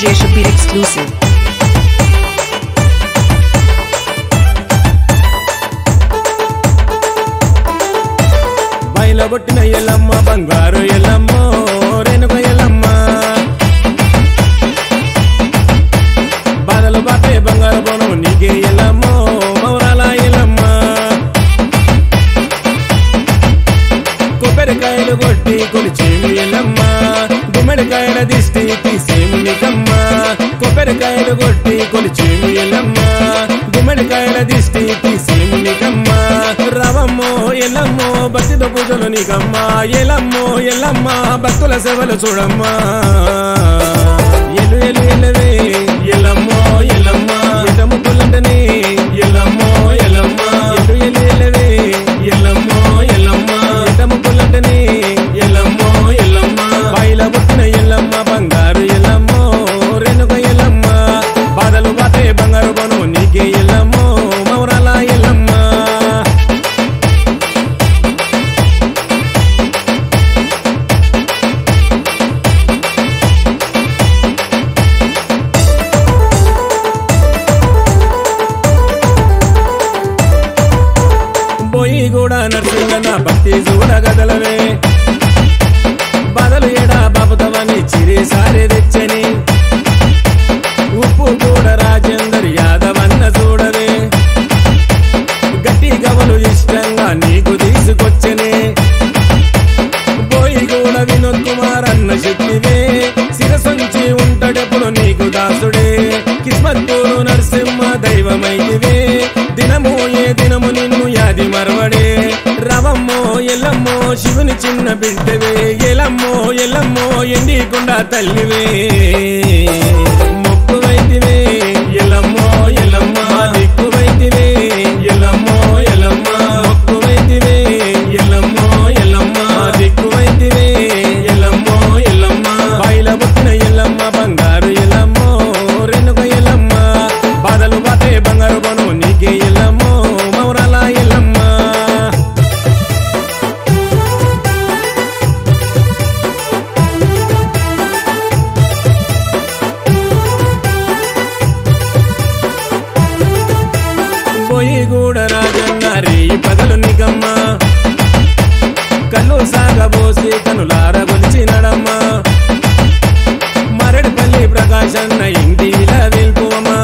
DJ Shapir exclusive. బయలగొట్టిన Yellamma బంగారు ఎల్లమ్మ రేణుక ఎల్లమ్మ బాధలు బాపే బంగారు బోనం నీకే ఎల్లమ్మ మౌరాల ఎల్లమ్మ కొబ్బరికాయలు కొట్టి కొలిచేము ఎల్లమ్మ గుమ్మడికాయల దిష్టి తీసేము నీకమ్మ కొబ్బరికాయలు కొట్టి కొలిచేము ఎల్లమ్మ గుమ్మడికాయల దిష్టి తీసేము నీకమ్మ రవమ్మో ఎల్లమ్మో భక్తితో పూజలు నీకమ్మ ఎల్లమ్మో ఎల్లమ్మ భక్తుల సేవలు చూడమ్మా ఎలు ఎలు ఎలవే ఎల్లమ్మో ఎల్లమ్మ ఎల్లముకులంటనే ఎల్లమ్మో ఎల్లమ్మ ఎలు ఎలు ఎలవే ఎల్లమ్మో ఎల్లమ్మ ఎల్లముకులంటనే ఎల్లమ్మో ఎల్లమ్మ బయల పుట్టిన ఎల్లమ్మ బంగారు ఎల్లమ్మో రెనుక ఎల్లమ్మ బాధలు బాతే బంగారు బను నీకే ఎల్లమ్మో మౌరాల ఎల్లమ్మ పోయి కూడా నరసింగన్న భక్తి చూడ గదలవే బదలు ఎడా బాపుతమని చిరి సారి తెచ్చని ఉప్పు కూడా రాజేందర్ యాదవ్ అన్న చూడవే గట్టి గవలు ఇష్టంగా నీకు తీసుకొచ్చనే పోయి కూడా వినోద్ కుమార్ అన్న శక్తివే శిరసంచి ఉంటాడెప్పుడు నీకు దాసుడే కిస్మత్తులు నరసింహ దైవమైతివే దినము ఏ దినము నిన్ను యాది మరవడే రవమ్మో ఎల్లమ్మో శివుని చిన్న బిడ్డవే ఎలమ్మో ఎల్లమ్మో ఎండికొండ తల్లివే మొక్కువైతివే ఎల్లమ్మో ఎల్లమ్మ దిక్కువైతివే ఎల్లమ్మో ఎల్లమ్మ మొక్కువైతివే ఎల్లమ్మో ఎల్లమ్మ దిక్కువైతివే ఎల్లమ్మో ఎల్లమ్మ బయల పుట్టిన ఎల్లమ్మ బంగారు ఎల్లమ్మో రెనుక ఎల్లమ్మ బాధలు బాతే బంగారు బను నీకే ఎల్లమ్మో మౌరాల ఎల్లమ్మ పోయి కూడా రాజన్న రే పగలు నిగమ్మ కన్ను సాగబోసి కనులార గొలిచినడమ్మ మరడిపల్లి ప్రకాశన్న ఇంటిలా వెళ్ళిపోవమ్మా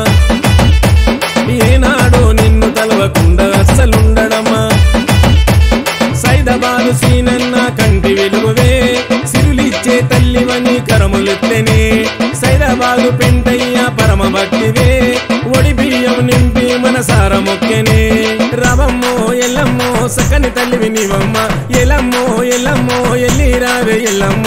ఏనాడు నిన్ను తలవకుండా అస్సలుండడమ్మా సైదబాదు సీనన్న కంటి వెలుగువే సిరులిచ్చే తల్లివని కరములెత్తెనే సైదబాదు పెంటయ్య పరమ భక్తివే ఒడి బియ్యం నింపి మనసార మొక్కెనే రవమ్మో ఎల్లమ్మో సకని తల్లివి నీవమ్మ ఎలమ్మో ఎల్లమ్మో ఎల్లి రావే ఎల్లమ్మ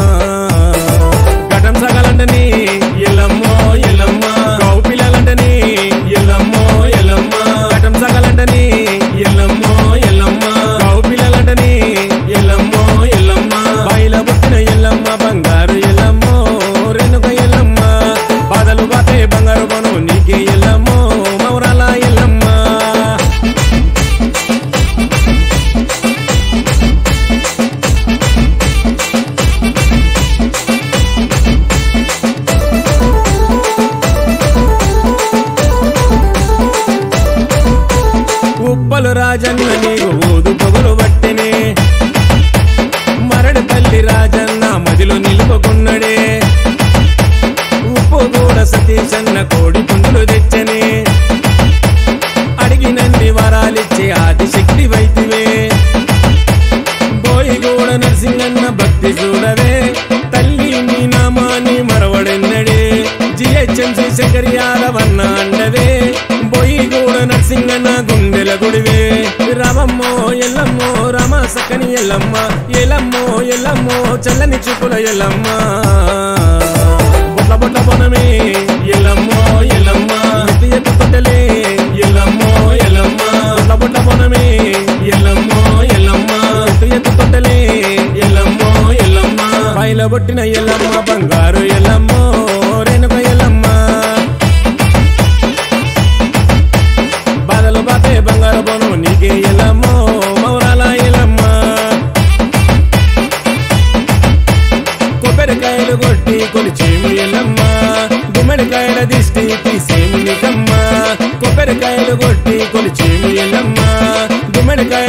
ఘటం సగలంటని ఎల్లమ్మో ఎల్లమ్మ గౌ పిల్లలంటని ఎల్లమ్మో ఎల్లమ్మ ఘటం సగలంటని ఎల్లమ్మో ఎల్లమ్మ గౌ పిల్లలంటని ఎల్లమ్మో ఎల్లమ్మ బయల పుట్టిన ఎల్లమ్మ బంగారు ఎల్లమ్మో రెనుక ఎల్లమ్మ బాధలు బాతే బంగారు బను నీకే ఎల్లమ్మో మౌరాల ఎల్లమ్మ ఉప్పలు రాజన్న నీకు ఊదు పొగలు పట్టినే మరడి తల్లి రాజన్న మదిలో నిలుపుకున్నడే ఉప్పు కూడా సతీశన్న కోడి పుంజులు తెచ్చనే అడిగినన్ని వరాలిచ్చే ఆదిశక్తి వైతివే బోయి కూడా నరసింగన్న భక్తి చూడవే తల్లి నీ నామాన్ని మరవడెన్నడే జిహెచ్ఎంసి శంకరి యాదవన్న అండవే బోయి కూడా నరసింగన్న గుండెల గుడివే రవమ్మో ఎల్లమ్మో రమ సక్కని ఎల్లమ్మ ఎలమ్మో ఎల్లమ్మో చల్లని చూపుల ఎల్లమ్మ బొట్ల బొట్ల బొనమే ఎల్లమ్మో ఎల్లమ్మ ఎత్తి ఎత్తు తొట్టెలే ఎల్లమ్మో ఎల్లమ్మ బొట్ల బొట్ల బొనమే ఎల్లమ్మో ఎల్లమ్మ ఎత్తు ఎత్తు తొట్టెలే ఎల్లమ్మో ఎల్లమ్మ బయల బొట్టిన ఎల్లమ్మ బంగారు ఎల్లమ్మో రేణుక ఎల్లమ్మ బాధలు బాతే బంగారు బోను నీకే ఎల్లమ్మో మౌరాల ఎల్లమ్మ కొబ్బరికాయలు కొట్టి కొలిచేము ఎల్లమ్మ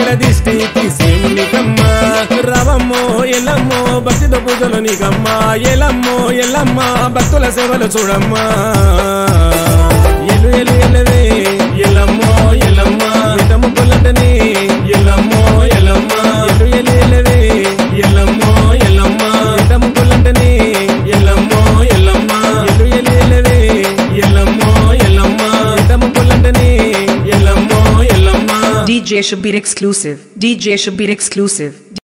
ఏడ దిష్టి తీసేము నీకమ్మా రవమ్మో ఎల్లమ్మో భక్తితో పూజలు నీకమ్మా ఎల్లమ్మో ఎల్లమ్మ భక్తుల సేవలు చూడమ్మా ఎలు ఎలు ఎలవే ఎల్లమ్మో ఎల్లమ్మ విటము పొల్లటని ఎల్లమ్మో ఎల్లమ్మ ఎలు ఎలు ఎలవే ఎల్లమ్మో ఎల్లమ్మ విటము పొల్లటని ఎల్లమ్మో ఎల్లమ్మ ఎలు ఎలు ఎలవే ఎల్లమ్మో ఎల్లమ్మ విటము పొల్లటని ఎల్లమ్మో Yellamma DJ Shabir exclusive. DJ Shabir exclusive.